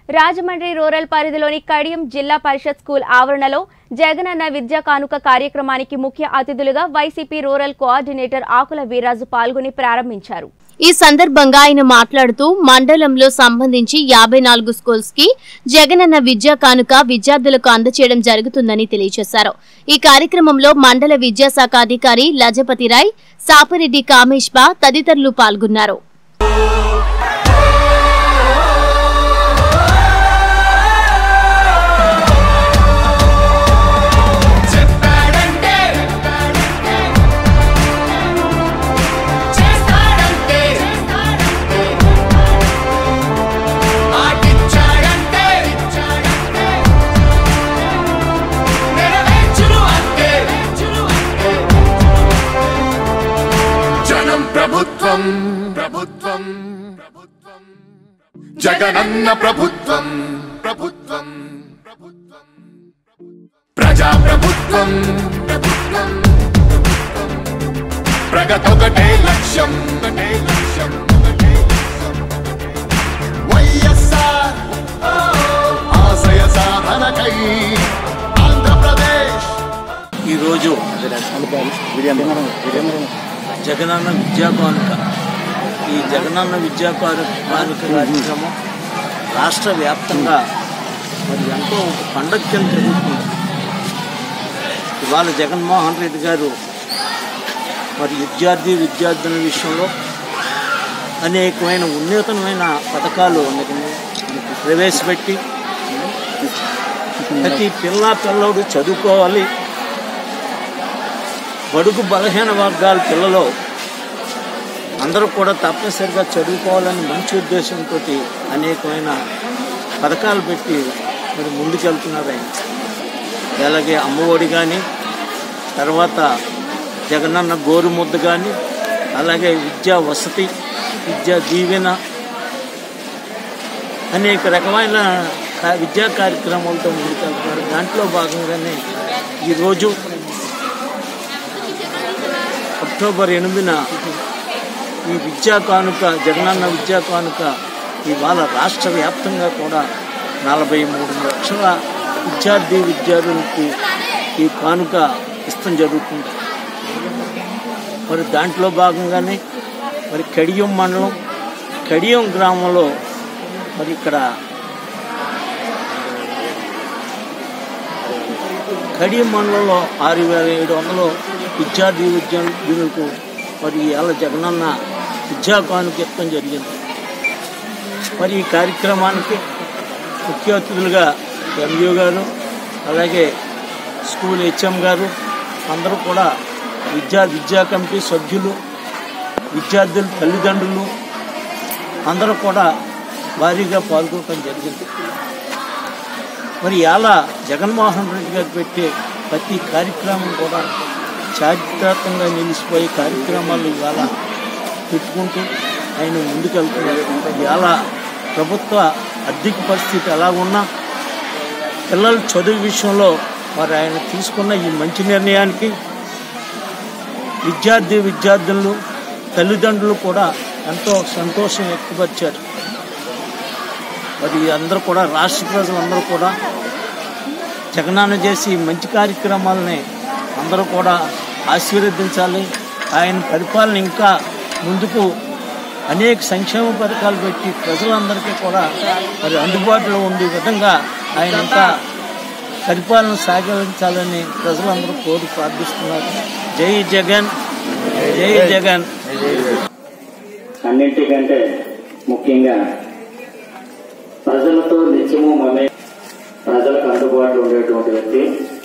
Rajahmundry rural పరిధిలోని కడియం జిల్లా పరిషత్ school ఆవరణలో జగనన్న విద్యా కానుక కార్యక్రమానికి ముఖ్య అతిథులుగా YCP rural coordinator Akula Veeraju పాల్గొని ప్రారంభించారు ఈ సందర్భంగా ఆయన మాట్లాడుతూ మండలంలో సంబంధించి యాభై నాలుగు స్కూల్స్ కి జగనన్న విద్యా కానుక విద్యార్థులకు అందచేయడం జరుగుతుందని తెలియజేశారు ఈ కార్యక్రమంలో మండల విద్యాశాఖ అధికారి లజపతి రాయ్ సాపిరెడ్డి కామేష్ బా తదితరులు పాల్గొన్నారు చెప్పాడంటే చేస్తాడంటే మాటిచ్చాడంటే నెరవేర్చును అంతే జనం ప్రభుత్వం ప్రభుత్వం ప్రభుత్వం జగనన్న ప్రభుత్వం ప్రభుత్వం ప్రభుత్వం ప్రజా ప్రభుత్వం ప్రభుత్వం ప్రగతొకటే లక్ష్యం ఒకటే లక్ష్యం ఒకటే లక్ష్యం. వైఎస్ఆర్ ఆశయ సాధనకై ఆంధ్రప్రదేశ్ ఈరోజు జగనన్న విద్యా కానుక ఈ జగనన్న విద్యా కాను- కానుక కార్యక్రమం రాష్ట్ర వ్యాప్తంగా మరి ఎంతో ఒక పండగ కింద జరుగుతుంది ఇవాళ జగన్మోహన్ రెడ్డి గారు మరి విద్యార్థి విద్యార్థుల విషయంలో అనేకమైన ఉన్నతమైన పథకాలు మనకి ప్రవేశపెట్టి ప్రతి పిల్ల పిల్లోడు చదువుకోవాలి బడుగు బలహీన వర్గాల పిల్లలు అందరూ కూడా తప్పనిసరిగా చదువుకోవాలని మంచి ఉద్దేశంతో అనేకమైన పథకాలు పెట్టి మరి ముందుకెళ్తున్నారు ఆయన అలాగే అమ్మఒడి కానీ తర్వాత జగనన్న గోరుముద్ద కానీ అలాగే విద్యా వసతి విద్యా దీవెన అనేక రకమైన కా- విద్యా కార్యక్రమాలతో ముందుకెళ్తున్నారు దాంట్లో భాగంగానే ఈరోజు అక్టోబర్ ఎనిమిదిన ఈ విద్యా కానుక జగనన్న విద్యా కానుక ఇవాళ రాష్ట్ర వ్యాప్తంగా కూడా నలభై మూడు లక్షల విద్యార్థి విద్యార్థులకి ఈ కానుక ఇష్టం జరుగుతుంది మరి దాంట్లో భాగంగానే మరి కడియం మండలం కడియం గ్రామంలో మరి ఇక్కడ కడియం మండలంలో ఆరు వేల ఏడు వందలు విద్యార్థి విద్యార్థులకు మరి ఇవాళ జగనన్న విద్యా కానుక ఇవ్వడం జరిగింది మరి ఈ కార్యక్రమానికి ముఖ్య అతిథులుగా ఎంయూ గారు అలాగే స్కూల్ హెచ్ఎం గారు అందరూ కూడా విద్యా విద్యా కమిటీ సభ్యులు విద్యార్థుల తల్లిదండ్రులు అందరూ కూడా భారీగా పాల్గొనడం జరిగింది మరి ఇలా జగన్మోహన్ రెడ్డి గారు పెట్టే ప్రతి కార్యక్రమం కూడా చారిత్రాత్మకంగా నిలిచిపోయే కార్యక్రమాలు ఇవాళ పెట్టుకుంటూ ఆయన ముందుకెళ్తున్నారు ఇవాళ ప్రభుత్వ ఆర్థిక పరిస్థితి ఎలా ఉన్నా పిల్లల చదువు విషయంలో మరి ఆయన తీసుకున్న ఈ మంచి నిర్ణయానికి విద్యార్థి విద్యార్థులు తల్లిదండ్రులు కూడా ఎంతో సంతోషం వ్యక్తపరిచారు మరి అందరూ కూడా రాష్ట్ర ప్రజలందరూ కూడా జగనాన్న చేసి మంచి కార్యక్రమాలని అందరూ కూడా ఆశీర్వదించాలి ఆయన పరిపాలన ఇంకా ముందుకు అనేక సంక్షేమ పథకాలు పెట్టి ప్రజలందరికీ కూడా మరి అందుబాటులో ఉండే విధంగా ఆయన ఇంకా పరిపాలన సాగించాలని ప్రజలందరూ కోరి ప్రార్థిస్తున్నారు జై జగన్ జై జగన్ అన్నింటికంటే ముఖ్యంగా ప్రజలతో నిత్యము మమే ప్రజలకు అందుబాటులో ఉండేటువంటి వ్యక్తి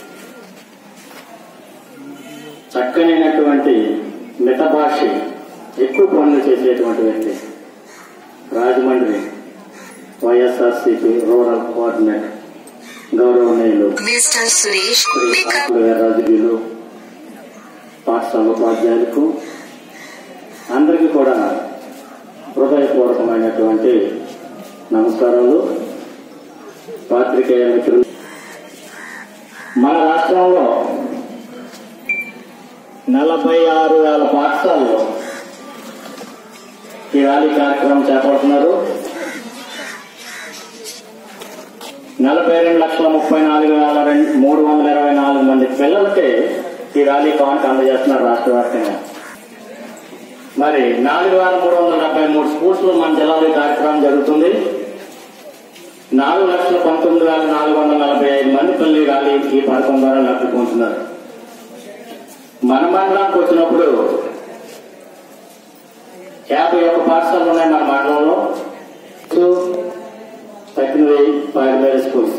చక్కనైనటువంటి మితభాషి ఎక్కువ పనులు చేసేటువంటి వ్యక్తి రాజమండ్రి వైఎస్ఆర్సీపీ రూరల్ కోఆర్డినేటర్ గౌరవనీయులు Mr. Suresh, pick up రాజకీయులు పాఠశాల ఉపాధ్యాయులకు అందరికీ కూడా హృదయపూర్వకమైనటువంటి నమస్కారాలు పాత్రికేయ మిత్రులు మన రాష్ట్రంలో నలభై ఆరు వేల పాఠశాలలో ఈ ర్యాలీ కార్యక్రమం చేపడుతున్నారు నలభై రెండు లక్షల ముప్పై నాలుగు వేల రెండు మూడు వందల ఇరవై నాలుగు మంది పిల్లలకి ఈ ర్యాలీ కానుక అందజేస్తున్నారు రాష్ట్ర వ్యాప్తంగా మరి నాలుగు వేల మూడు వందల డెబ్బై మూడు స్కూల్స్ లో మన జిల్లాలో ఈ కార్యక్రమం జరుగుతుంది నాలుగు లక్షల పంతొమ్మిది వేల నాలుగు వందల నలభై ఐదు మంది పిల్లలు ఈ ర్యాలీ ఈ పథకం ద్వారా లబ్ధి పొందుతున్నారు మన మండలానికి వచ్చినప్పుడు యాభై ఒక్క పాఠశాలలు ఉన్నాయి మన మండలంలో సెకండరీ ప్రైమరీ స్కూల్స్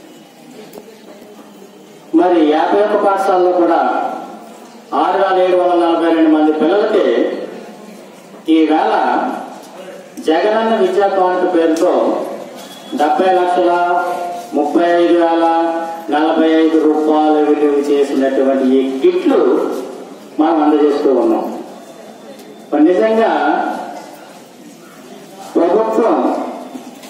మరి యాభై ఒక్క పాఠశాలలో కూడా ఆరు వేల ఏడు వందల నలభై రెండు మంది పిల్లలకి ఈ వేళ జగనన్న విద్యా కానుక పేరుతో డెబ్బై లక్షల ముప్పై ఐదు వేల నలభై ఐదు రూపాయలు విలువ చేసినటువంటి ఈ కిట్లు మనం అందజేస్తూ ఉన్నాం మరి నిజంగా ప్రభుత్వం